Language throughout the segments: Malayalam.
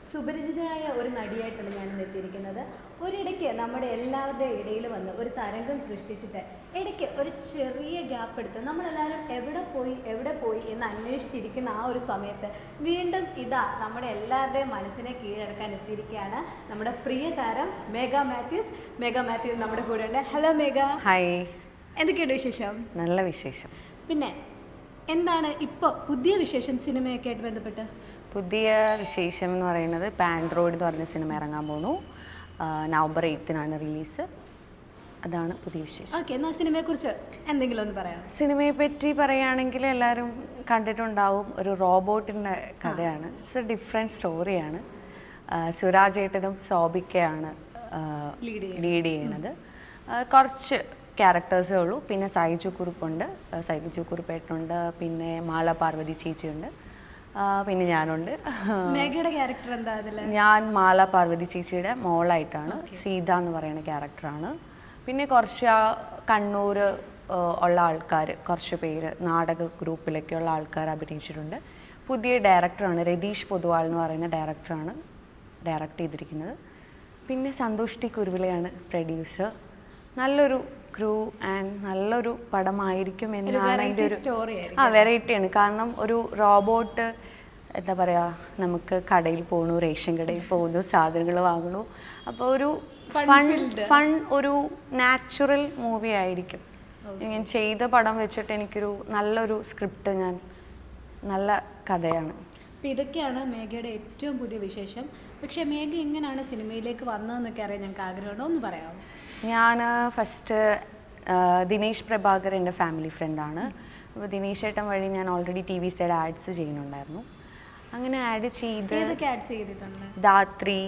സുപരിചിതയായ ഒരു നടിയായിട്ടാണ് ഞാൻ ഇന്ന് എത്തിയിരിക്കുന്നത് ഒരിടയ്ക്ക് നമ്മുടെ എല്ലാവരുടെയും ഇടയിൽ വന്ന് ഒരു തരംഗം സൃഷ്ടിച്ചിട്ട് ഇടയ്ക്ക് ഒരു ചെറിയ ഗ്യാപ്പ് എടുത്ത് നമ്മളെല്ലാവരും എവിടെ പോയി എവിടെ പോയി എന്ന് അന്വേഷിച്ചിരിക്കുന്ന ആ ഒരു സമയത്ത് വീണ്ടും ഇതാ നമ്മുടെ എല്ലാവരുടെയും മനസ്സിനെ കീഴടക്കാൻ എത്തിയിരിക്കുകയാണ് നമ്മുടെ പ്രിയ താരം മേഘ മാത്യൂസ് മേഘ മാത്യൂസ് നമ്മുടെ കൂടെ ഉണ്ട് ഹലോ മേഘ ഹായ് എന്തൊക്കെയുണ്ട് വിശേഷം നല്ല വിശേഷം പിന്നെ എന്താണ് ഇപ്പോൾ പുതിയ വിശേഷം സിനിമയൊക്കെ ആയിട്ട് ബന്ധപ്പെട്ട് പുതിയ വിശേഷം എന്ന് പറയുന്നത് പാൻഡ്രോയിഡ് എന്ന് പറഞ്ഞ സിനിമ ഇറങ്ങാൻ പോണു ആ, നവംബർ എയ്ത്തിനാണ് റിലീസ് അതാണ് പുതിയ വിശേഷം ഓക്കെ എന്നാൽ സിനിമയെക്കുറിച്ച് എന്തെങ്കിലും ഒന്ന് പറയാം സിനിമയെ പറ്റി പറയുകയാണെങ്കിൽ എല്ലാവരും കണ്ടിട്ടുണ്ടാവും ഒരു റോബോട്ടിൻ്റെ കഥയാണ് ഇറ്റ്സ് എ ഡിഫറെൻറ്റ് സ്റ്റോറിയാണ് സുരാജ് ഏട്ടനും സോബിക്കയാണ് Lead ചെയ്യുന്നത്. ലീഡ് ചെയ്യണത് ആ, കുറച്ച് ക്യാരക്ടേഴ്സേ ഉള്ളൂ പിന്നെ സൈജു കുറുപ്പുണ്ട് ആ, സൈജു കുറുപ്പേട്ടനുണ്ട് പിന്നെ മാള പാർവതി ചേച്ചിയുണ്ട് ആ, പിന്നെ ഞാനുണ്ട് മേഘയുടെ ക്യാരക്ടർ എന്താ അതിൽ ഞാൻ മാള പാർവതി ചേച്ചിയുടെ മോളായിട്ടാണ് സീത എന്ന് പറയുന്ന ക്യാരക്ടറാണ് പിന്നെ കുറച്ച് ആ കണ്ണൂർ ഉള്ള ആൾക്കാർ കുറച്ച് പേര് നാടക ഗ്രൂപ്പിലൊക്കെയുള്ള ആൾക്കാർ അഭിനയിച്ചിട്ടുണ്ട് പുതിയ ഡയറക്ടറാണ് രതീഷ് പൊതുവാൾ എന്ന് പറയുന്ന ഡയറക്ടറാണ് ഡയറക്റ്റ് ചെയ്തിരിക്കുന്നത് പിന്നെ സന്തോഷ് ടി കുരുവിലയാണ് പ്രൊഡ്യൂസർ നല്ലൊരു ക്രൂ ആൻഡ് നല്ലൊരു പടമായിരിക്കും എന്നാണ് എൻ്റെ ഒരു സ്റ്റോറി ആ വെറൈറ്റിയാണ് കാരണം ഒരു റോബോട്ട് എന്താ പറയുക നമുക്ക് കടയിൽ പോകണു റേഷൻ കടയിൽ പോകുന്നു സാധനങ്ങൾ വാങ്ങണു അപ്പോൾ ഒരു ഫൺ ഫൺ ഒരു നാച്ചുറൽ മൂവി ആയിരിക്കും ഞാൻ ചെയ്ത പടം വെച്ചിട്ട് എനിക്കൊരു നല്ലൊരു സ്ക്രിപ്റ്റ് ഞാൻ നല്ല കഥയാണ് അപ്പം ഇതൊക്കെയാണ് മേഘയുടെ ഏറ്റവും പുതിയ വിശേഷം പക്ഷേ മേഘ എങ്ങനെയാണ് സിനിമയിലേക്ക് വന്നതെന്നൊക്കെ അറിയാൻ ഞങ്ങൾക്ക് ആഗ്രഹമുണ്ട് ഒന്ന് പറയാമോ ഞാൻ ഫസ്റ്റ് ദിനേശ് പ്രഭാകർ എൻ്റെ ഫാമിലി ഫ്രണ്ടാണ് അപ്പോൾ ദിനേശ് ഏട്ടൻ വഴി ഞാൻ already T V side ads ചെയ്യുന്നുണ്ടായിരുന്നു അങ്ങനെ ആഡ് ചെയ്ത് ഏതൊക്കെ ആഡ്സ് ചെയ്തിട്ടുണ്ട് ധാത്രി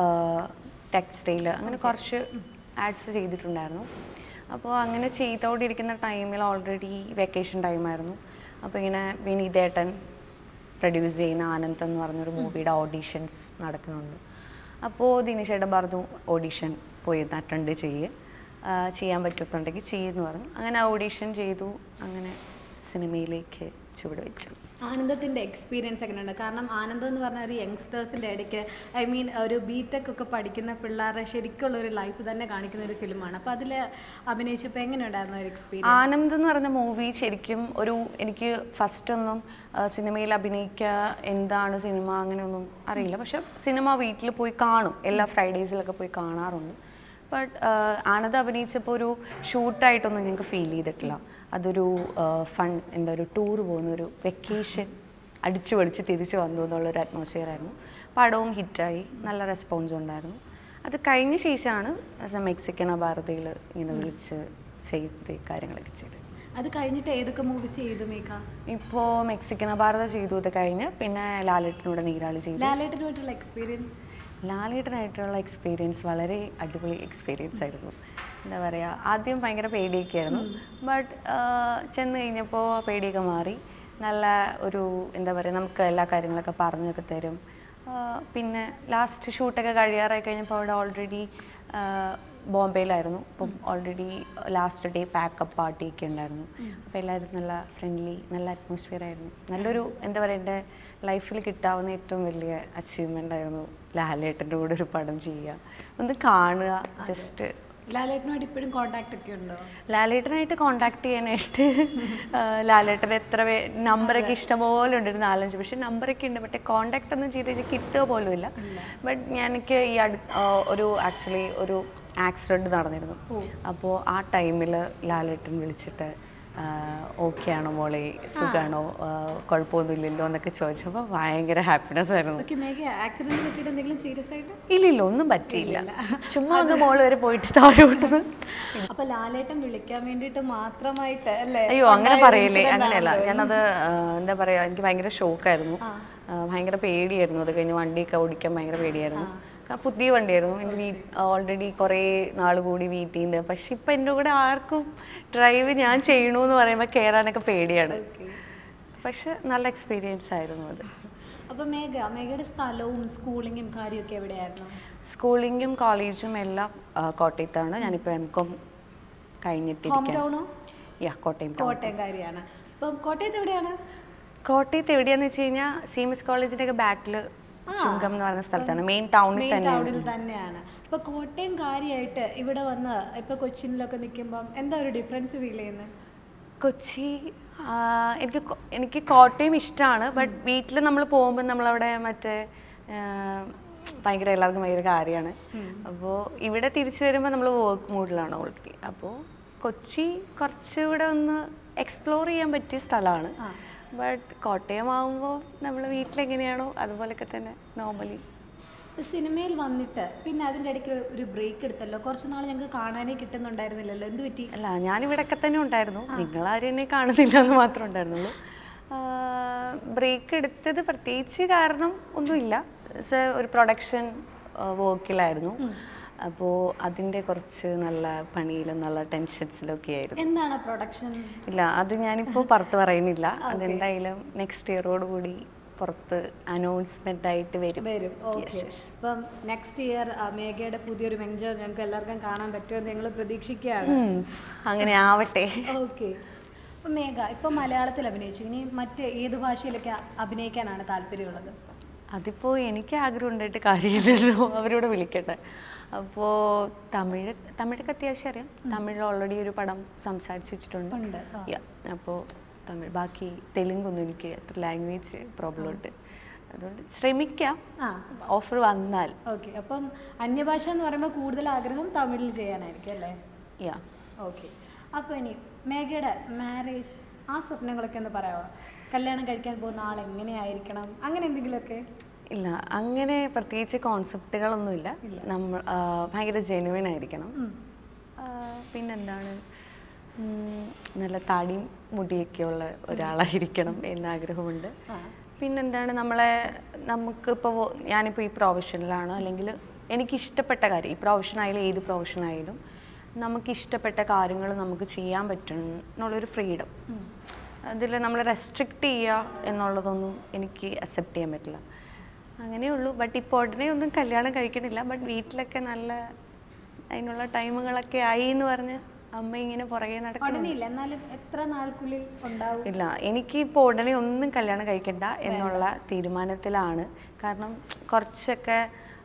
ടെക്സ്റ്റൈൽ അങ്ങനെ കുറച്ച് ആഡ്സ് ചെയ്തിട്ടുണ്ടായിരുന്നു അപ്പോൾ അങ്ങനെ ചെയ്തുകൊണ്ടിരിക്കുന്ന ടൈമിൽ ഓൾറെഡി വെക്കേഷൻ ടൈമായിരുന്നു അപ്പോൾ ഇങ്ങനെ വിനീതേട്ടൻ പ്രൊഡ്യൂസ് ചെയ്യുന്ന ആനന്ദ് എന്ന് പറഞ്ഞൊരു മൂവിയുടെ ഓഡീഷൻസ് നടക്കുന്നുണ്ട് അപ്പോൾ ദിനേശേട്ടൻ പറഞ്ഞു ഓഡീഷൻ പോയി അറ്റൻഡ് ചെയ്യ് ആ, ചെയ്യാൻ പറ്റുന്നുണ്ടെങ്കിൽ ചെയ്യുമെന്ന് പറഞ്ഞു അങ്ങനെ ഓഡീഷൻ ചെയ്തു അങ്ങനെ സിനിമയിലേക്ക് ചുവട് വെച്ചു ആനന്ദത്തിൻ്റെ എക്സ്പീരിയൻസ് എങ്ങനെയുണ്ട് കാരണം ആനന്ദം എന്ന് പറഞ്ഞ ഒരു യങ്സ്റ്റേഴ്സിൻ്റെ ഇടയ്ക്ക് ഐ മീൻ ഒരു ബിടെക് ഒക്കെ പഠിക്കുന്ന പിള്ളേരുടെ ശരിക്കുള്ള ഒരു ലൈഫ് തന്നെ കാണിക്കുന്ന ഒരു ഫിലിമാണ് അപ്പോൾ അതിൽ അഭിനയിച്ചപ്പോൾ എങ്ങനെയുണ്ടായിരുന്നു ഒരു എക്സ്പീരിയൻസ് ആനന്ദ് എന്ന് പറഞ്ഞ മൂവി ശരിക്കും ഒരു എനിക്ക് ഫസ്റ്റ് ഒന്നും ആ, സിനിമയിൽ അഭിനയിക്കുക എന്താണ് സിനിമ അങ്ങനെയൊന്നും അറിയില്ല പക്ഷെ സിനിമ വീട്ടിൽ പോയി കാണും എല്ലാ ഫ്രൈഡേസിലൊക്കെ പോയി കാണാറുണ്ട് ബട്ട് ആനന്ദ് അഭിനയിച്ചപ്പോൾ ഒരു ഷൂട്ടായിട്ടൊന്നും ഞങ്ങൾക്ക് ഫീൽ ചെയ്തിട്ടില്ല അതൊരു ഫൺ എന്താ ഒരു ടൂർ പോകുന്ന ഒരു വെക്കേഷൻ അടിച്ചു പൊളിച്ച് തിരിച്ചു വന്നു എന്നുള്ളൊരു അറ്റ്മോസ്ഫിയർ ആയിരുന്നു പടവും ഹിറ്റായി നല്ല റെസ്പോൺസ് ഉണ്ടായിരുന്നു അത് കഴിഞ്ഞ ശേഷമാണ് മെക്സിക്കൻ ഭാരതയിൽ ഇങ്ങനെ വിളിച്ച് ചെയ്ത് കാര്യങ്ങളൊക്കെ ചെയ്തത് അത് കഴിഞ്ഞിട്ട് ഏതൊക്കെ മൂവീസ് ചെയ്തു മേഘ ഇപ്പോൾ മെക്സിക്കൻ ഭാരത ചെയ്തു അത് കഴിഞ്ഞ് പിന്നെ ലാലേട്ടനോട് നീരാളി ചെയ്തു ലാലേട്ടനുമായിട്ടുള്ള എക്സ്പീരിയൻസ് ലാലേട്ടനായിട്ടുള്ള എക്സ്പീരിയൻസ് വളരെ അടിപൊളി എക്സ്പീരിയൻസ് ആയിരുന്നു എന്താ പറയുക ആദ്യം ഭയങ്കര പേടിയൊക്കെ ആയിരുന്നു ബട്ട് ചെന്ന് കഴിഞ്ഞപ്പോൾ ആ പേടിയൊക്കെ മാറി നല്ല ഒരു എന്താ പറയുക നമുക്ക് എല്ലാ കാര്യങ്ങളൊക്കെ പറഞ്ഞൊക്കെ തരും ആ, പിന്നെ ലാസ്റ്റ് ഷൂട്ടൊക്കെ കഴിയാറായി കഴിഞ്ഞപ്പോൾ അവിടെ ഓൾറെഡി ബോംബെയിലായിരുന്നു അപ്പം ഓൾറെഡി ലാസ്റ്റ് ഡേ പാക്കപ്പ് പാർട്ടിയൊക്കെ ഉണ്ടായിരുന്നു അപ്പോൾ എല്ലാവരും നല്ല ഫ്രണ്ട്ലി നല്ല അറ്റ്മോസ്ഫിയർ ആയിരുന്നു നല്ലൊരു എന്താ പറയുക എൻ്റെ ലൈഫിൽ കിട്ടാവുന്ന ഏറ്റവും വലിയ അച്ചീവ്മെൻ്റ് ആയിരുന്നു ലാലേട്ടൻ്റെ കൂടെ ഒരു പടം ചെയ്യുക ഒന്ന് കാണുക ജസ്റ്റ് ലാലേട്ടനുമായിട്ട് ഇപ്പോഴും കോണ്ടാക്ട് ഒക്കെ ഉണ്ടോ ലാലേട്ടനായിട്ട് കോണ്ടാക്ട് ചെയ്യാനായിട്ട് ആ, ലാലേട്ടൻ എത്ര പേ നമ്പറൊക്കെ ഇഷ്ടംപോലെ ഉണ്ട് ഒരു നാലഞ്ച് പക്ഷേ നമ്പറൊക്കെ ഉണ്ട് മറ്റേ കോണ്ടാക്ട് ഒന്നും ചെയ്ത് കഴിഞ്ഞാൽ കിട്ടുക പോലും ഇല്ല ബട്ട് എനിക്ക് ഈ അടു ആ, ഒരു ആക്ച്വലി ഒരു ആക്സിഡൻറ്റ് നടന്നിരുന്നു അപ്പോൾ ആ ടൈമിൽ ലാലേട്ടൻ വിളിച്ചിട്ട് ഓക്കെ ആണോ മോളെ സുഖമാണോ കുഴപ്പമൊന്നുമില്ലല്ലോ എന്നൊക്കെ ചോദിച്ചപ്പോൾ ഭയങ്കര ഹാപ്പിനെസ് ആയിരുന്നു ഓക്കെ മേഘ ആക്സിഡന്റ് പറ്റിയിട്ട് എന്തെങ്കിലും സീരിയസ് ആയിട്ട് ഇല്ലില്ല ഒന്നും പറ്റിയില്ല ചുമ്മാ ഒന്ന് മോള് വരെ പോയിട്ട് താഴോട്ട് അപ്പൊ ലാലേട്ടൻ വിളിക്കാൻ വേണ്ടിയിട്ട് മാത്രമായിട്ട് അല്ലേ അയ്യോ അങ്ങനെ ഉണ്ടായ പറയല്ലേ incident അങ്ങനെയല്ല ആണല്ലോ. ഞാനത് ആ, എന്താ പറയാ എനിക്ക് ഭയങ്കര ഷോക്കായിരുന്നു ഭയങ്കര പേടിയായിരുന്നു അത് കഴിഞ്ഞ് വണ്ടിയൊക്കെ ഓടിക്കാൻ ഭയങ്കര പേടിയായിരുന്നു ആ, പുതിയ വണ്ടിയായിരുന്നു എൻ്റെ വീ ഓൾറെഡി കുറേ നാൾ കൂടി വീട്ടിൽ നിന്ന് പക്ഷെ ഇപ്പം എൻ്റെ കൂടെ ആർക്കും ഡ്രൈവ് ഞാൻ ചെയ്യണു എന്ന് പറയുമ്പോൾ കയറാനൊക്കെ പേടിയാണ് Okay. പക്ഷെ നല്ല എക്സ്പീരിയൻസ് ആയിരുന്നു അത് അപ്പൊ മേഘ മേഘയുടെ സ്ഥലവും സ്കൂളിങ്ങും കാര്യമൊക്കെ എവിടെയായിരുന്നു സ്കൂളിങ്ങും കോളേജും എല്ലാം ആ, കോട്ടയത്താണ് ഞാനിപ്പോൾ എം കോം ഹോം കഴിഞ്ഞിട്ടിരിക്കാം ടൗണോ യാ കോട്ടയം town. കോട്ടയംകാരിയാണ് അപ്പം കോട്ടയത്ത് എവിടെയാണ് കോട്ടയത്ത് എവിടെയാന്ന് വെച്ച് കഴിഞ്ഞാൽ സി എം എസ് കോളേജിൻ്റെ ഒക്കെ ബാക്കിൽ ചുങ്കം എന്ന് പറയുന്ന സ്ഥലത്താണ് മെയിൻ ടൗണിൽ മെയിൻ തന്നെയാണ് ടൗണിൽ തന്നെയാണ് ഇപ്പൊ കോട്ടയം കാര്യമായിട്ട് ഇവിടെ വന്ന് ഇപ്പൊ കൊച്ചിനിലൊക്കെ നിൽക്കുമ്പം എന്താ ഒരു ഡിഫറൻസ് ഫീൽ ചെയ്യുന്നത് കൊച്ചി ആ, എനിക്ക് കൊ- എനിക്ക് കോട്ടയം ഇഷ്ടമാണ് ബട്ട് വീട്ടിൽ നമ്മൾ പോകുമ്പോൾ നമ്മളവിടെ മറ്റേ ആ, ഭയങ്കര എല്ലാവർക്കും ഭയങ്കര കാര്യമാണ് അപ്പോൾ ഇവിടെ തിരിച്ചു വരുമ്പോൾ നമ്മൾ വർക്ക് മൂഡിലാണ് ഓൾറെഡി അപ്പോൾ കൊച്ചി കുറച്ചുകൂടെ ഒന്ന് എക്സ്പ്ലോർ ചെയ്യാൻ പറ്റിയ സ്ഥലമാണ് ബട്ട് കോട്ടയം ആകുമ്പോൾ നമ്മൾ വീട്ടിലെങ്ങനെയാണോ അതുപോലെയൊക്കെ തന്നെ നോർമലി സിനിമയിൽ വന്നിട്ട് പിന്നെ അതിൻ്റെ ഇടയ്ക്ക് ഒരു ബ്രേക്ക് എടുത്തല്ലോ കുറച്ച് നാൾ ഞങ്ങൾക്ക് കാണാനേ കിട്ടുന്നുണ്ടായിരുന്നില്ലല്ലോ എന്ത് പറ്റി അല്ല ഞാനിവിടെയൊക്കെ തന്നെ ഉണ്ടായിരുന്നു നിങ്ങളാരും എന്നെ കാണുന്നില്ല എന്ന് മാത്രമേ ഉണ്ടായിരുന്നുള്ളൂ ബ്രേക്ക് എടുത്തത് പ്രത്യേകിച്ച് കാരണം ഒന്നുമില്ല സ ഒരു പ്രൊഡക്ഷൻ വർക്കിലായിരുന്നു അപ്പോൾ അതിൻ്റെ കുറച്ച് നല്ല പണിയിലും നല്ല ടെൻഷൻസിലൊക്കെ ആയിരുന്നു എന്താണ് പ്രൊഡക്ഷൻ ഇല്ല അത് ഞാനിപ്പോൾ പുറത്ത് പറയുന്നില്ല അതെന്തായാലും നെക്സ്റ്റ് ഇയറോട് കൂടി പുറത്ത് അനൗൺസ്മെൻ്റ് ആയിട്ട് വരും വരും ഓക്കെ ഇപ്പം നെക്സ്റ്റ് ഇയർ മേഘയുടെ പുതിയൊരു വെഞ്ചർ ഞങ്ങൾക്ക് എല്ലാവർക്കും കാണാൻ പറ്റുമെന്ന് ഞങ്ങൾ പ്രതീക്ഷിക്കുകയാണ് ഉം, അങ്ങനെ ആവട്ടെ ഓക്കെ അപ്പം മേഘ ഇപ്പം മലയാളത്തിൽ അഭിനയിച്ചു ഇനി മറ്റ് ഏത് ഭാഷയിലൊക്കെ അഭിനയിക്കാനാണ് താല്പര്യമുള്ളത് അതിപ്പോൾ എനിക്ക് ആഗ്രഹം ഉണ്ടായിട്ട് കാര്യമില്ലല്ലോ അവരോട് വിളിക്കട്ടെ അപ്പോൾ തമിഴ് തമിഴൊക്കെ അത്യാവശ്യം അറിയാം തമിഴിൽ ഓൾറെഡി ഒരു പടം സംസാരിച്ച് വെച്ചിട്ടുണ്ട് ഉണ്ട് ആ. അപ്പോൾ തമിഴ് ബാക്കി തെലുങ്കൊന്നും എനിക്ക് അത്ര ലാംഗ്വേജ് പ്രോബ്ലം ഉണ്ട് അതുകൊണ്ട് ശ്രമിക്കാം ആ ഓഫർ വന്നാൽ ഓക്കെ അപ്പം അന്യഭാഷ എന്ന് പറയുമ്പോൾ കൂടുതൽ ആഗ്രഹം തമിഴിൽ ചെയ്യാനായിരിക്കും അല്ലേ യാ ഓക്കെ അപ്പോൾ ഇനി മേഘയുടെ മാരേജ് ആ സ്വപ്നങ്ങളൊക്കെ ഒന്ന് പറയാമോ കല്യാണം കഴിക്കാൻ പോകുന്ന ആൾ എങ്ങനെയായിരിക്കണം അങ്ങനെ എന്തെങ്കിലുമൊക്കെ ഇല്ല അങ്ങനെ പ്രത്യേകിച്ച് കോൺസെപ്റ്റുകളൊന്നുമില്ല നമ്മൾ ആ, ഭയങ്കര ജെനുവിൻ ആയിരിക്കണം ആ, പിന്നെന്താണ് ഉം, നല്ല താടിയും മുടിയൊക്കെയുള്ള ഒരാളായിരിക്കണം എന്ന് ആഗ്രഹമുണ്ട് പിന്നെന്താണ് നമ്മളെ നമുക്കിപ്പോൾ ഞാനിപ്പോൾ ഈ പ്രൊഫഷനിലാണ് അല്ലെങ്കിൽ എനിക്ക് ഇഷ്ടപ്പെട്ട കാര്യം ഈ പ്രൊഫഷൻ ആയാലും ഏത് പ്രൊഫഷൻ ആയാലും നമുക്ക് ഇഷ്ടപ്പെട്ട കാര്യങ്ങൾ നമുക്ക് ചെയ്യാൻ പറ്റും എന്നുള്ളൊരു ഫ്രീഡം അതിൽ നമ്മൾ റെസ്ട്രിക്റ്റ് ചെയ്യുക എന്നുള്ളതൊന്നും എനിക്ക് അക്സെപ്റ്റ് ചെയ്യാൻ പറ്റില്ല അങ്ങനെയുള്ളൂ ബട്ട് ഇപ്പോൾ ഉടനെ ഒന്നും കല്യാണം കഴിക്കണില്ല ബട്ട് വീട്ടിലൊക്കെ നല്ല അതിനുള്ള ടൈമുകളൊക്കെ ആയി എന്ന് പറഞ്ഞ് അമ്മ ഇങ്ങനെ പുറകെ നടക്കണം ഉടനെ ഇല്ല എന്നാലും എത്ര നാൾക്കുള്ളിൽ ഉണ്ടാവും ഇല്ല എനിക്ക് ഇപ്പോൾ ഉടനെ ഒന്നും കല്യാണം കഴിക്കണ്ട എന്നുള്ള തീരുമാനത്തിലാണ് കാരണം കുറച്ചൊക്കെ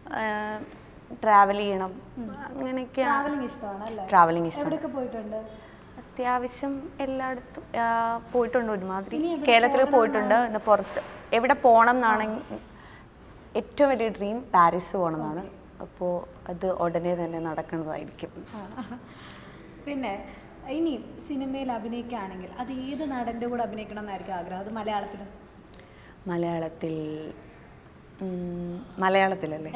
ട്രാവൽ ചെയ്യണം അങ്ങനെയൊക്കെ ട്രാവലിംഗ് ഇഷ്ടമാണ് അല്ലേ ട്രാവലിംഗ് ഇഷ്ടം എവിടെയൊക്കെ പോയിട്ടുണ്ട് അത്യാവശ്യം എല്ലായിടത്തും ആ, പോയിട്ടുണ്ട് ഒരുമാതിരി ഇനി എവിടെ കേരളത്തിൽ പോയിട്ടുണ്ട് ഇന്ന് പുറത്ത് എവിടെ പോകണം എന്നാണ് ഏറ്റവും വലിയ ഡ്രീം പാരീസ് പോകണം എന്നാണ് അപ്പോൾ അത് ഉടനെ തന്നെ നടക്കുന്നതായിരിക്കും ആ. പിന്നെ ഇനി സിനിമയിൽ അഭിനയിക്കുകയാണെങ്കിൽ അത് ഏത് നടൻ്റെ കൂടെ അഭിനയിക്കണം എന്നായിരിക്കും ആഗ്രഹം അത് മലയാളത്തിൽ മലയാളത്തിൽ ഉം, മലയാളത്തിലല്ലേ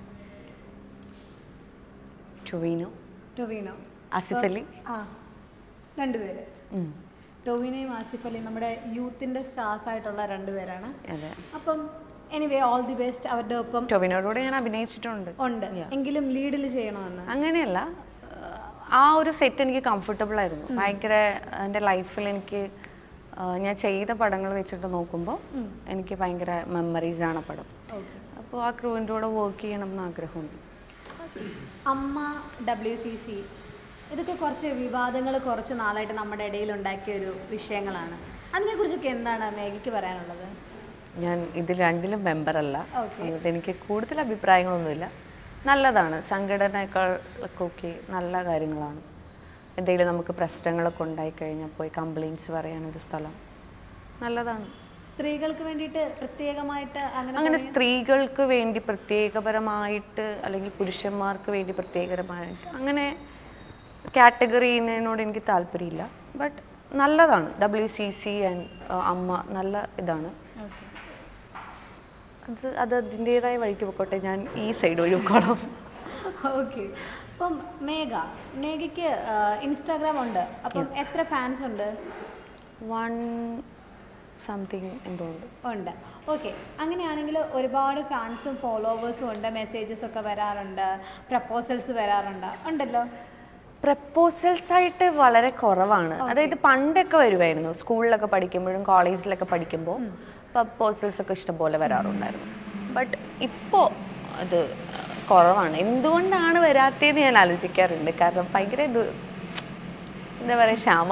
ടൊവിനോ ടൊവിനോ ആസിഫ് അലി ആ രണ്ടുപേര് ഉം, ടൊവിനോയും ആസിഫ് അലിയും നമ്മുടെ യൂത്തിൻ്റെ സ്റ്റാർസ് ആയിട്ടുള്ള രണ്ടുപേരാണ് അതെ അപ്പം എനിവേ ഓൾ ദി ബെസ്റ്റ് അവരുടെ ഒപ്പം ടൊവിനോട് ഞാൻ അഭിനയിച്ചിട്ടുണ്ട് ഉണ്ട് എങ്കിലും ലീഡിൽ ചെയ്യണമെന്ന് അങ്ങനെയല്ല ആ ഒരു സെറ്റ് എനിക്ക് കംഫർട്ടബിൾ ആയിരുന്നു ഭയങ്കര എൻ്റെ ലൈഫിൽ എനിക്ക് ആ, ഞാൻ ചെയ്ത പടങ്ങൾ വെച്ചിട്ട് നോക്കുമ്പോൾ എനിക്ക് ഭയങ്കര മെമ്മറീസ് ആണ് ആ പടം ഓക്കെ അപ്പോൾ ആ ക്രൂവിൻ്റെ കൂടെ വർക്ക് ചെയ്യണം എന്ന് ആഗ്രഹമുണ്ട് അമ്മ ഡബ്ല്യു സി സി ഇതൊക്കെ കുറച്ച് വിവാദങ്ങൾ കുറച്ച് നാളായിട്ട് നമ്മുടെ ഇടയിൽ ഉണ്ടാക്കിയ ഒരു വിഷയങ്ങളാണ് അതിനെക്കുറിച്ചൊക്കെ എന്താണ് മേഘയ്ക്ക് പറയാനുള്ളത് ഞാൻ ഇതിൽ രണ്ടിലും മെമ്പറല്ല Okay. അതുകൊണ്ട് എനിക്ക് കൂടുതൽ അഭിപ്രായങ്ങളൊന്നുമില്ല നല്ലതാണ് സംഘടനകൾ ഒക്കെ നല്ല കാര്യങ്ങളാണ് എന്തെങ്കിലും നമുക്ക് പ്രശ്നങ്ങളൊക്കെ ഉണ്ടായിക്കഴിഞ്ഞാൽ പോയി കംപ്ലയിൻറ്റ്സ് പറയാനൊരു സ്ഥലം നല്ലതാണ് സ്ത്രീകൾക്ക് വേണ്ടിയിട്ട് പ്രത്യേകമായിട്ട് അങ്ങനെ അങ്ങനെ സ്ത്രീകൾക്ക് വേണ്ടി പ്രത്യേകപരമായിട്ട് അല്ലെങ്കിൽ പുരുഷന്മാർക്ക് വേണ്ടി പ്രത്യേകപരമായിട്ട് അങ്ങനെ കാറ്റഗറി ചെയ്യുന്നതിനോട് എനിക്ക് താല്പര്യമില്ല ബട്ട് നല്ലതാണ് ഡബ്ല്യു സി സി ആൻഡ് അമ്മ നല്ല ഇതാണ് ഓക്കെ അത് അത് അതിൻ്റെതായ വഴിക്ക് പൊക്കോട്ടെ ഞാൻ ഈ സൈഡ് ഒഴിവാക്കണം ഓക്കെ അപ്പം മേഘ മേഘയ്ക്ക് ഇൻസ്റ്റാഗ്രാം ഉണ്ട് അപ്പം എത്ര ഫാൻസ് ഉണ്ട് വൺ സംതിങ് എന്തോ ഉണ്ട് ഉണ്ട് ഓക്കെ അങ്ങനെയാണെങ്കിൽ ഒരുപാട് ഫാൻസും ഫോളോവേഴ്സും ഉണ്ട് മെസ്സേജസ് ഒക്കെ വരാറുണ്ട് പ്രപ്പോസൽസ് വരാറുണ്ട് ഉണ്ടല്ലോ പ്രപ്പോസൽസ് ആയിട്ട് വളരെ കുറവാണ് അതായത് പണ്ടൊക്കെ വരുമായിരുന്നു സ്കൂളിലൊക്കെ പഠിക്കുമ്പോഴും കോളേജിലൊക്കെ പഠിക്കുമ്പോൾ പ്രപ്പോസൽസ് ഒക്കെ ഇഷ്ടംപോലെ വരാറുണ്ടായിരുന്നു ബട്ട് ഇപ്പോൾ അത് കുറവാണ് എന്തുകൊണ്ടാണ് വരാത്തതെന്ന് ഞാൻ ആലോചിക്കാറുണ്ട് കാരണം ഭയങ്കര ഇത് എന്താ പറയുക ക്ഷാമാണ്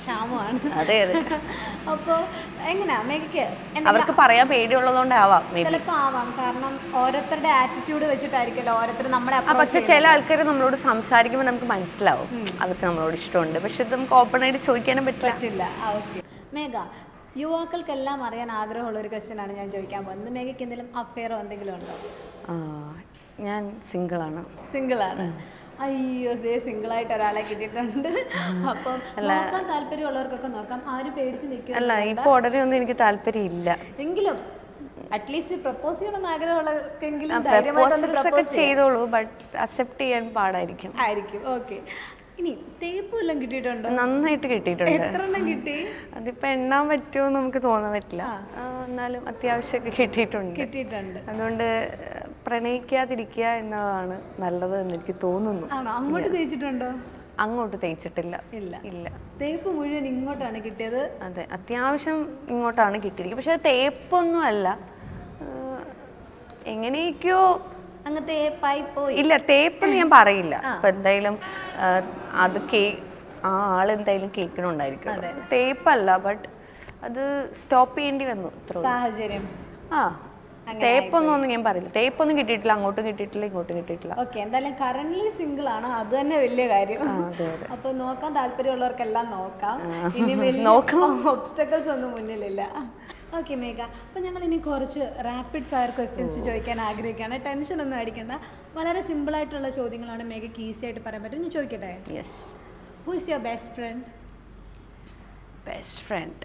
ക്ഷാമമാണ് അതെ അതെ അപ്പോൾ എങ്ങനെയാ മേഘയ്ക്ക് അവർക്ക് പറയാൻ പേടിയുള്ളതുകൊണ്ടാവാം maybe. ചിലപ്പോൾ ആവാം കാരണം ഓരോരുത്തരുടെ ആറ്റിറ്റ്യൂഡ് വെച്ചിട്ടായിരിക്കുമല്ലോ ഓരോരുത്തർ നമ്മളെ ആ പക്ഷെ ചില ആൾക്കാർ നമ്മളോട് സംസാരിക്കുമ്പോൾ നമുക്ക് മനസ്സിലാവും അവർക്ക് നമ്മളോട് ഇഷ്ടമുണ്ട് പക്ഷെ ഇത് നമുക്ക് ഓപ്പൺ ആയിട്ട് ചോദിക്കാനും പറ്റില്ല പറ്റില്ല ആ ഓക്കെ മേഘ യുവാക്കൾക്കെല്ലാം അറിയാൻ ആഗ്രഹമുള്ള ഒരു ക്വസ്റ്റ്യൻ ആണ് ഞാൻ ചോദിക്കാൻ പോകുന്നത് മേഘയ്ക്ക് എന്തെങ്കിലും അഫെയറോ എന്തെങ്കിലും ഉണ്ടോ ആ, ഞാൻ സിംഗിളാണ് സിംഗിൾ ആണ് അയ്യോ ദേ സിംഗിൾ ആയിട്ട് ഒരാളെ കിട്ടിയിട്ടുണ്ട് അപ്പം നോക്കാൻ താല്പര്യമുള്ളവർക്കൊക്കെ നോക്കാം ആരും പേടിച്ച് നിൽക്കും അല്ല ഇപ്പോൾ ഉടനെ ഒന്നും എനിക്ക് താല്പര്യം ഇല്ല എങ്കിലും അറ്റ്ലീസ്റ്റ് പ്രപ്പോസ് ചെയ്യണമെന്ന് ആഗ്രഹമുള്ളവർക്കെങ്കിലും ധൈര്യമായിട്ടൊന്ന് പ്രപ്പോസൽസ് ഒക്കെ പ്രപ്പോസ് ചെയ്തോളൂ ബട്ട് അക്സെപ്റ്റ് ചെയ്യാൻ പാടായിരിക്കും ആയിരിക്കും ഓക്കെ ഇനി തേപ്പ് വല്ലതും കിട്ടിയിട്ടുണ്ടോ നന്നായിട്ട് കിട്ടിയിട്ടുണ്ട് എത്ര എണ്ണം കിട്ടി അതിപ്പോ എണ്ണാൻ പറ്റുമോ എന്ന് നമുക്ക് തോന്നാൻ പറ്റില്ല ആ, എന്നാലും അത്യാവശ്യമൊക്കെ കിട്ടിയിട്ടുണ്ട് കിട്ടിയിട്ടുണ്ട് അതുകൊണ്ട് പ്രണയിക്കാതിരിക്കുക എന്നതാണ് നല്ലത് എന്ന് എനിക്ക് തോന്നുന്നു ആണോ അങ്ങോട്ട് തേച്ചിട്ടുണ്ടോ അങ്ങോട്ട് തേച്ചിട്ടില്ല ഇല്ല ഇല്ല തേപ്പ് മുഴുവൻ ഇങ്ങോട്ടാണ് കിട്ടിയത് അതെ അത്യാവശ്യം ഇങ്ങോട്ടാണ് കിട്ടിയിരിക്കുന്നത് പക്ഷെ അത് തേപ്പൊന്നും അല്ല ആ, എങ്ങനെയൊക്കെയോ അങ്ങ് തേപ്പായി പോയി ഇല്ല തേപ്പെന്ന് ഞാൻ പറയില്ല ഇപ്പൊ എന്തായാലും ആ, അത് കേ ആ ആൾ എന്തായാലും കേൾക്കണുണ്ടായിരിക്കും തേപ്പല്ല ബട്ട് അത് സ്റ്റോപ്പ് ചെയ്യേണ്ടി വന്നു അത്രേ ഉള്ളൂ. സാഹചര്യം ആ തേപ്പൊന്നും ഒന്നും ഞാൻ പറയില്ല തേപ്പൊന്നും കിട്ടിയിട്ടില്ല അങ്ങോട്ടും കിട്ടിയിട്ടില്ല ഇങ്ങോട്ടും കിട്ടിയിട്ടില്ല ഓക്കെ എന്തായാലും കറന്റ് സിംഗിൾ ആണ് അത് തന്നെ വലിയ കാര്യം അതെ അതെ അപ്പൊ നോക്കാൻ താല്പര്യമുള്ളവർക്കെല്ലാം നോക്കാം ഇനി വലിയ ഒബ്സ്റ്റക്കിൾസ് ഒന്നും മുന്നിലില്ല ഓക്കെ മേഘ അപ്പൊ ഞങ്ങൾ ഇനി കുറച്ച് റാപ്പിഡ് ഫയർ ക്വസ്റ്റ്യൻസ് ചോദിക്കാൻ ആഗ്രഹിക്കുകയാണ് ടെൻഷൻ ഒന്നും അടിക്കണ്ട വളരെ സിമ്പിൾ ആയിട്ടുള്ള ചോദ്യങ്ങളാണ് മേഘയ്ക്ക് ഈസി ആയിട്ട് പറയാൻ പറ്റും ഞാൻ ചോദിക്കട്ടെ yes who is your best friend best friend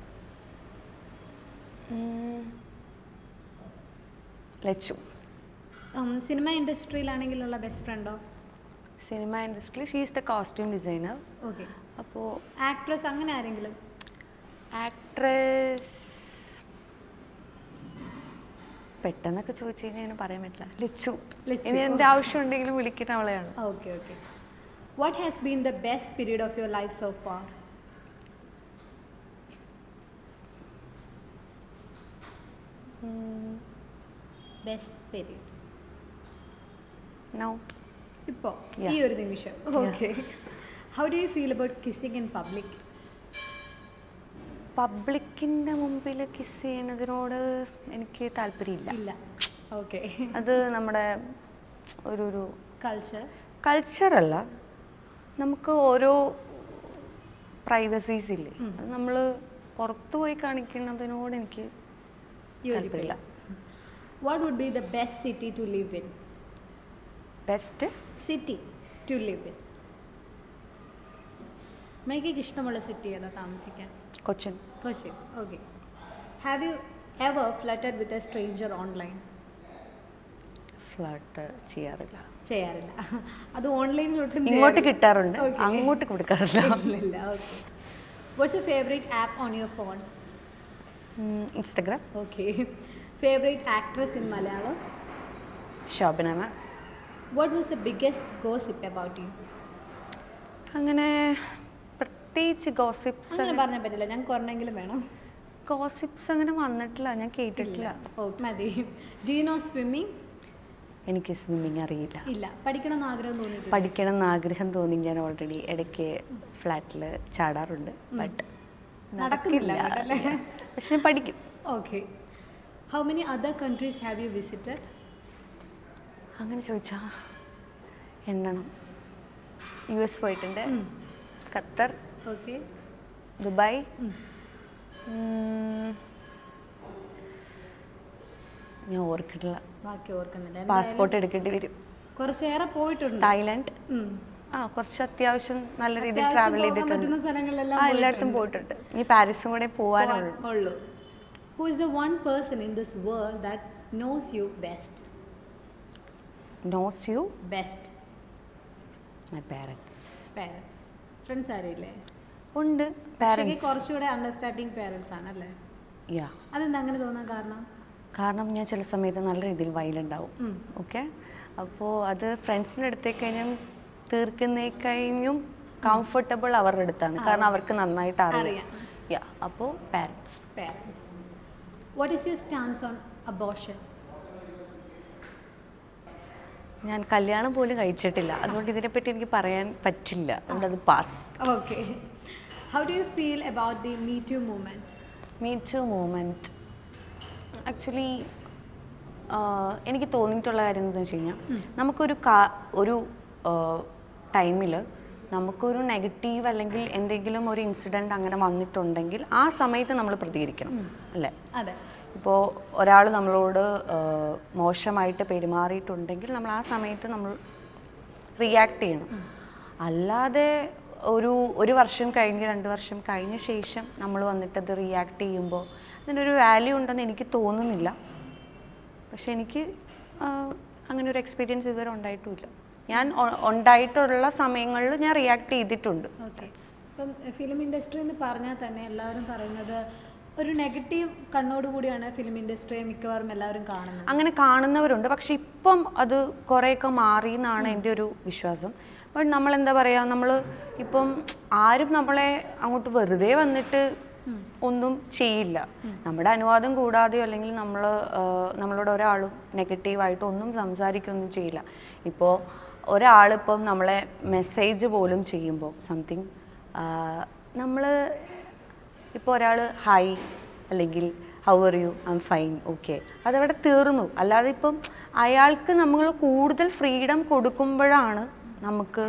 Lachu cinema ഇൻഡസ്ട്രിയിലാണെങ്കിലുള്ള ബെസ്റ്റ് ഫ്രണ്ടോ സിനിമ ഇൻഡസ്ട്രിയിൽ she is the costume designer okay അപ്പോൾ ആക്ട്രസ് അങ്ങനെ ആരെങ്കിലും ആക്ട്രസ് പെട്ടെന്നൊക്കെ ചോദിച്ചു കഴിഞ്ഞാൽ അങ്ങനെ പറയാൻ പറ്റില്ല ലച്ചു ലച്ചു, ഇനി എൻ്റെ ആവശ്യം ഉണ്ടെങ്കിലും വിളിക്കുന്ന അവളെയാണ് okay okay what has been the best period of your life so far best period no ഇപ്പോൾ Yeah. ഈ ഒരു നിമിഷം okay how do you feel about kissing in public പബ്ലിക്കിൻ്റെ മുമ്പിൽ കിസ് ചെയ്യണതിനോട് എനിക്ക് താല്പര്യമില്ല ഇല്ല ഓക്കെ അത് നമ്മുടെ ഒരു ഒരു കൾച്ചർ കൾച്ചറല്ല നമുക്ക് ഓരോ പ്രൈവസീസ് ഇല്ലേ അത് നമ്മൾ പുറത്തു പോയി കാണിക്കുന്നതിനോട് എനിക്ക് യോജിപ്പില്ല what would be the best city to live in best city to live in മേഘയ്ക്ക് ഇഷ്ടമുള്ള സിറ്റി ഏതാ താമസിക്കാൻ Cochin Cochin okay have you ever flirted with a stranger online flirt ചെയ്യാറില്ല ചെയ്യാറില്ല അത് ഓൺലൈനിൽ ഒട്ടും ഇങ്ങോട്ട് കിട്ടാറുണ്ട് Okay. അങ്ങോട്ട് കൊടുക്കാറില്ല ഇല്ല okay what's a favourite app on your phone Instagram okay favourite actress in Malayalam Shobana ma'am what was the biggest gossip about you അങ്ങനെ പ്രത്യേകിച്ച് ഗോസിപ്സ് അങ്ങനെ പറഞ്ഞാൽ പറ്റില്ല ഞാൻ കുറഞ്ഞെങ്കിലും വേണം ഗോസിപ്സ് അങ്ങനെ വന്നിട്ടില്ല ഞാൻ കേട്ടിട്ടില്ല ഓ മതി ഡു യു നോ സ്വിമ്മിങ് എനിക്ക് സ്വിമ്മിങ് അറിയില്ല ഇല്ല പഠിക്കണമെന്ന് ആഗ്രഹം തോന്നിയിട്ടില്ല പഠിക്കണം എന്ന് ആഗ്രഹം തോന്നി ഞാൻ ഓൾറെഡി ഇടയ്ക്ക് ഫ്ലാറ്റിൽ ചാടാറുണ്ട് ബട്ട് നടക്കുന്നില്ല അങ്ങോട്ടല്ലേ പക്ഷെ ഞാൻ പഠിക്കും okay how many other countries have you visited അങ്ങനെ ചോദിച്ചാ എണ്ണണം യു എസ് പോയിട്ടുണ്ട് ഖത്തർ ഓക്കെ ദുബായ് ഉം. ഉം, ഞാൻ ഓർക്കിട്ടില്ല ബാക്കി ഓർക്കുന്നില്ല പാസ്പോർട്ട് എടുക്കേണ്ടി വരും കുറച്ചേറെ പോയിട്ടുണ്ട് തായ്ലാൻഡ് ഉം. ആ കുറച്ച് അത്യാവശ്യം നല്ല രീതിയിൽ അത്യാവശ്യം ട്രാവൽ പോകാൻ ചെയ്തിട്ടുണ്ട് പറ്റുന്ന സ്ഥലങ്ങളിലെല്ലാം ആ എല്ലായിടത്തും പോയിട്ടുണ്ട് ഇനി പാരീസും കൂടെ പോകാനുള്ളൂ ഉള്ളൂ who is the one person in this world that knows you best knows you best my parents parents friends ആരുമില്ലേ ഉണ്ട് പക്ഷേ പാരൻസ് കുറച്ചുകൂടെ അണ്ടർസ്റ്റാൻഡിങ് പാരൻസ് ആണല്ലേ യാ അതെന്താ അങ്ങനെ തോന്നാൻ കാരണം കാരണം ഞാൻ ചില സമയത്ത് നല്ല രീതിയിൽ വയലുണ്ടാവും ഉം. ഓക്കെ അപ്പോൾ അത് ഫ്രണ്ട്സിൻ്റെ അടുത്തേക്ക് കഴിഞ്ഞാൽ തീർക്കുന്നേ കഴിഞ്ഞും കംഫർട്ടബിൾ അവരുടെ അടുത്താണ് കാരണം അവർക്ക് നന്നായിട്ട് അറിയാം അറിയാം. യാ അപ്പോൾ parents parents what is your stance on abortion ഞാൻ കല്യാണം പോലും കഴിച്ചിട്ടില്ല അതുകൊണ്ട് ഇതിനെപ്പറ്റി എനിക്ക് പറയാൻ പറ്റില്ല അതുകൊണ്ട് അത് pass okay how do you feel about the me too movement me too moment actually എനിക്ക് തോന്നിയിട്ടുള്ള കാര്യം എന്താണെന്ന് വെച്ച് കഴിഞ്ഞാൽ നമുക്കൊരു കാ ഒരു ടൈമിൽ നമുക്കൊരു നെഗറ്റീവ് അല്ലെങ്കിൽ എന്തെങ്കിലും ഒരു ഇൻസിഡൻറ്റ് അങ്ങനെ വന്നിട്ടുണ്ടെങ്കിൽ ആ സമയത്ത് നമ്മൾ പ്രതികരിക്കണം അല്ലേ അതെ ഇപ്പോൾ ഒരാൾ നമ്മളോട് ആ, മോശമായിട്ട് പെരുമാറിയിട്ടുണ്ടെങ്കിൽ നമ്മൾ ആ സമയത്ത് നമ്മൾ റിയാക്ട് ചെയ്യണം അല്ലാതെ ഒരു ഒരു വർഷം കഴിഞ്ഞ് രണ്ട് വർഷം കഴിഞ്ഞ ശേഷം നമ്മൾ വന്നിട്ട് അത് റിയാക്ട് ചെയ്യുമ്പോൾ അതിനൊരു വാല്യൂ ഉണ്ടെന്ന് എനിക്ക് തോന്നുന്നില്ല പക്ഷെ എനിക്ക് ആ, അങ്ങനെ ഒരു എക്സ്പീരിയൻസ് ഇതുവരെ ഉണ്ടായിട്ടുമില്ല ഞാൻ ഒ- ഉണ്ടായിട്ടുള്ള സമയങ്ങളിൽ ഞാൻ റിയാക്ട് ചെയ്തിട്ടുണ്ട് ഓക്കെ ഇപ്പം ഫിലിം ഇൻഡസ്ട്രി എന്ന് പറഞ്ഞാൽ തന്നെ എല്ലാവരും പറയുന്നത് ഒരു നെഗറ്റീവ് കണ്ണോടുകൂടിയാണ് ഫിലിം ഇൻഡസ്ട്രിയെ മിക്കവാറും എല്ലാവരും കാണുന്നത് അങ്ങനെ കാണുന്നവരുണ്ട് പക്ഷെ ഇപ്പം അത് കുറേയൊക്കെ മാറി എന്നാണ് എൻ്റെ ഒരു വിശ്വാസം ബട്ട് നമ്മൾ എന്താ പറയുക നമ്മൾ ഇപ്പം ആരും നമ്മളെ അങ്ങോട്ട് വെറുതെ വന്നിട്ട് ഒന്നും ചെയ്യില്ല നമ്മുടെ അനുവാദം കൂടാതെയോ അല്ലെങ്കിൽ നമ്മൾ നമ്മളോട് ഒരാളും നെഗറ്റീവായിട്ട് ഒന്നും സംസാരിക്കുകയൊന്നും ചെയ്യില്ല ഇപ്പോൾ ഒരാളിപ്പം നമ്മളെ മെസ്സേജ് പോലും ചെയ്യുമ്പോൾ സംതിങ് നമ്മൾ ഇപ്പോൾ ഒരാൾ ഹായ് അല്ലെങ്കിൽ how are you I'm fine okay അതവിടെ തീർന്നു അല്ലാതെ ഇപ്പം അയാൾക്ക് നമ്മൾ കൂടുതൽ ഫ്രീഡം കൊടുക്കുമ്പോഴാണ് നമുക്ക്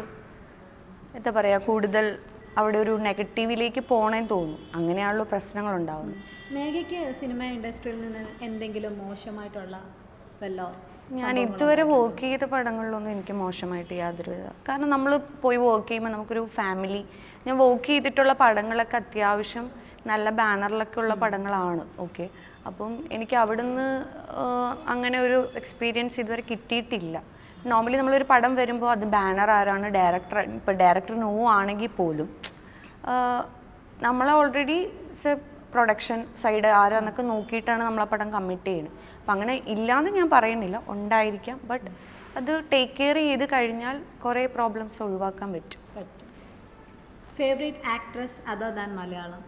എന്താ പറയുക കൂടുതൽ അവിടെ ഒരു നെഗറ്റീവിലേക്ക് പോണേന്ന് തോന്നും അങ്ങനെയാണല്ലോ പ്രശ്നങ്ങൾ ഉണ്ടാവുന്നത് മേഘയ്ക്ക് സിനിമ ഇൻഡസ്ട്രിയിൽ നിന്ന് എന്തെങ്കിലും മോശമായിട്ടുള്ള വല്ലോ ഞാൻ ഇതുവരെ വർക്ക് ചെയ്ത പടങ്ങളിലൊന്നും എനിക്ക് മോശമായിട്ട് യാതൊരു വിധ കാരണം നമ്മൾ പോയി വർക്ക് ചെയ്യുമ്പോൾ നമുക്കൊരു ഫാമിലി ഞാൻ വർക്ക് ചെയ്തിട്ടുള്ള പടങ്ങളൊക്കെ അത്യാവശ്യം നല്ല ബാനറിലൊക്കെ ഉള്ള പടങ്ങളാണ് ഓക്കെ അപ്പം എനിക്ക് അവിടുന്ന് ആഹ്, അങ്ങനെ ഒരു എക്സ്പീരിയൻസ് ഇതുവരെ കിട്ടിയിട്ടില്ല നോർമലി നമ്മളൊരു പടം വരുമ്പോൾ അത് ബാനർ ആരാണ് ഡയറക്ടർ ഇപ്പോൾ ഡയറക്ടർ നോ ആണെങ്കിൽ പോലും ആഹ്, നമ്മളെ ഓൾറെഡി പ്രൊഡക്ഷൻ സൈഡ് ആരാന്നൊക്കെ നോക്കിയിട്ടാണ് നമ്മൾ ആ പടം കമ്മിറ്റ് ചെയ്യുന്നത് അപ്പം അങ്ങനെ ഇല്ലാന്ന് ഞാൻ പറയുന്നില്ല ഉണ്ടായിരിക്കാം ബട്ട് അത് ടേക്ക് കെയർ ചെയ്ത് കഴിഞ്ഞാൽ കുറേ പ്രോബ്ലംസ് ഒഴിവാക്കാൻ പറ്റും പറ്റും favourite actress other than Malayalam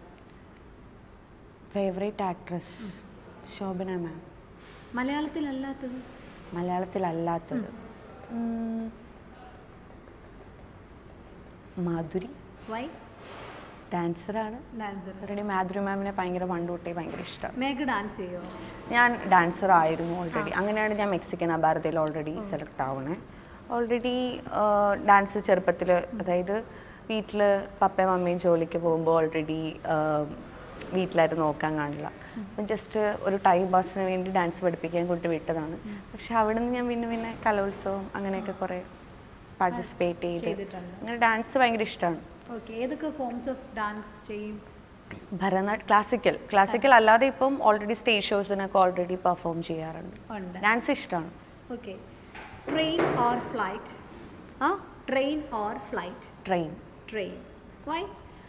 favourite actress Shobana ma'am മലയാളത്തിലല്ലാത്തത് മലയാളത്തിലല്ലാത്തത് ഉം, മാധുരി വൈ ഡാൻസറാണ് ഡാൻസർ ഓൾറെഡി മാധുരി മാമിനെ ഭയങ്കര പണ്ട് തൊട്ടേ ഭയങ്കര ഇഷ്ടമാണ് മേഘ ഡാൻസ് ചെയ്യോ ഞാൻ ഡാൻസർ ആയിരുന്നു ഓൾറെഡി അങ്ങനെയാണ് ഞാൻ മെക്സിക്കൻ അഭാരതയിൽ ഓൾറെഡി സെലക്ട് ആവണേ ഓൾറെഡി ഡാൻസ് ചെറുപ്പത്തിൽ അതായത് വീട്ടിൽ പപ്പയും മമ്മയും ജോലിക്ക് പോകുമ്പോൾ ഓൾറെഡി വീട്ടിലായിട്ട് നോക്കാൻ കാണില്ല അപ്പം ജസ്റ്റ് ഒരു ടൈം പാസിന് വേണ്ടി ഡാൻസ് പഠിപ്പിക്കാൻ കൊണ്ട് വിട്ടതാണ് പക്ഷെ അവിടെ നിന്ന് ഞാൻ പിന്നെ പിന്നെ കലോത്സവം അങ്ങനെയൊക്കെ കുറേ പാർട്ടിസിപ്പേറ്റ് ചെയ്ത് ചെയ്തിട്ടുണ്ട് അങ്ങനെ ഡാൻസ് ഭയങ്കര ഇഷ്ടമാണ് ഓക്കെ ഏതൊക്കെ ഫോംസ് ഓഫ് ഡാൻസ് ചെയ്യും ഭരതനാട്യം ക്ലാസിക്കൽ ക്ലാസിക്കൽ അല്ലാതെ ഇപ്പം ഓൾറെഡി സ്റ്റേജ് ഷോസിനൊക്കെ ഓൾറെഡി പെർഫോം ചെയ്യാറുണ്ട് ഉണ്ട് ഡാൻസ് ഇഷ്ടമാണ് ഓക്കെ ട്രെയിൻ ഓർ ഫ്ലൈറ്റ് ആ train or flight train train why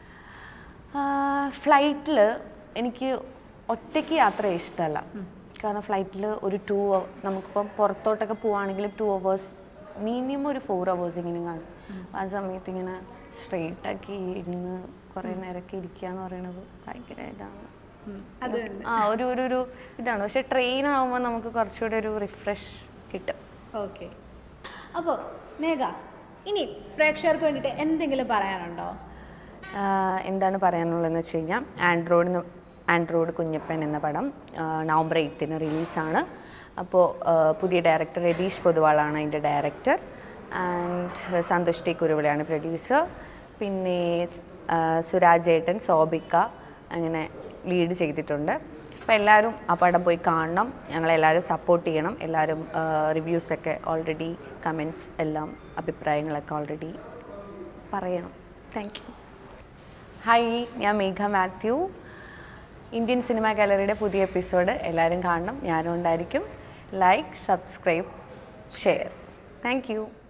ഫ്ലൈറ്റിൽ എനിക്ക് ഒറ്റയ്ക്ക് യാത്ര ഇഷ്ടമല്ല കാരണം ഫ്ലൈറ്റിൽ ഒരു ടു നമുക്കിപ്പം പുറത്തോട്ടൊക്കെ പോവുകയാണെങ്കിലും ടു അവേഴ്സ് മിനിമം ഒരു ഫോർ അവേഴ്സ് ഇങ്ങനെ കാണും ആ സമയത്ത് ഇങ്ങനെ സ്ട്രെയിറ്റ് ആക്കി ഇരുന്ന് കുറേ നേരമൊക്കെ ഇരിക്കുക എന്ന് പറയുന്നത് ഭയങ്കര ഇതാണ് അത് ആ ഒരു ഒരു ഒരു ഇതാണ് പക്ഷെ ട്രെയിൻ ആകുമ്പോൾ നമുക്ക് കുറച്ചുകൂടെ ഒരു റിഫ്രഷ് കിട്ടും ഓക്കെ അപ്പോൾ മേഘ ഇനി പ്രേക്ഷകർക്ക് വേണ്ടിയിട്ട് എന്തെങ്കിലും പറയാനുണ്ടോ ആഹ് എന്താണ് പറയാനുള്ളതെന്ന് വെച്ച് കഴിഞ്ഞാൽ ആൻഡ്രോയിഡ് ആൻഡ്രോയിഡ് കുഞ്ഞപ്പൻ എന്ന പടം ആഹ് നവംബർ എയ്ത്തിന് റിലീസാണ് അപ്പോൾ പുതിയ ഡയറക്ടർ രതീഷ് പൊതുവാളാണ് അതിൻ്റെ ഡയറക്ടർ ആൻഡ് സന്തോഷ് ടി കുരുവിളയാണ് പ്രൊഡ്യൂസർ പിന്നെ ആഹ് സുരാജ് ഏട്ടൻ സോബിക്ക അങ്ങനെ ലീഡ് ചെയ്തിട്ടുണ്ട് അപ്പോൾ എല്ലാവരും ആ പടം പോയി കാണണം ഞങ്ങളെല്ലാവരും സപ്പോർട്ട് ചെയ്യണം എല്ലാവരും റിവ്യൂസൊക്കെ ഓൾറെഡി കമൻറ്റ്സ് എല്ലാം അഭിപ്രായങ്ങളൊക്കെ ഓൾറെഡി പറയണം താങ്ക് യു ഹായ് ഞാൻ മേഘ മാത്യു ഇന്ത്യൻ സിനിമ ഗാലറിയുടെ പുതിയ എപ്പിസോഡ് എല്ലാവരും കാണണം ഞാനും ഉണ്ടായിരിക്കും like subscribe share thank U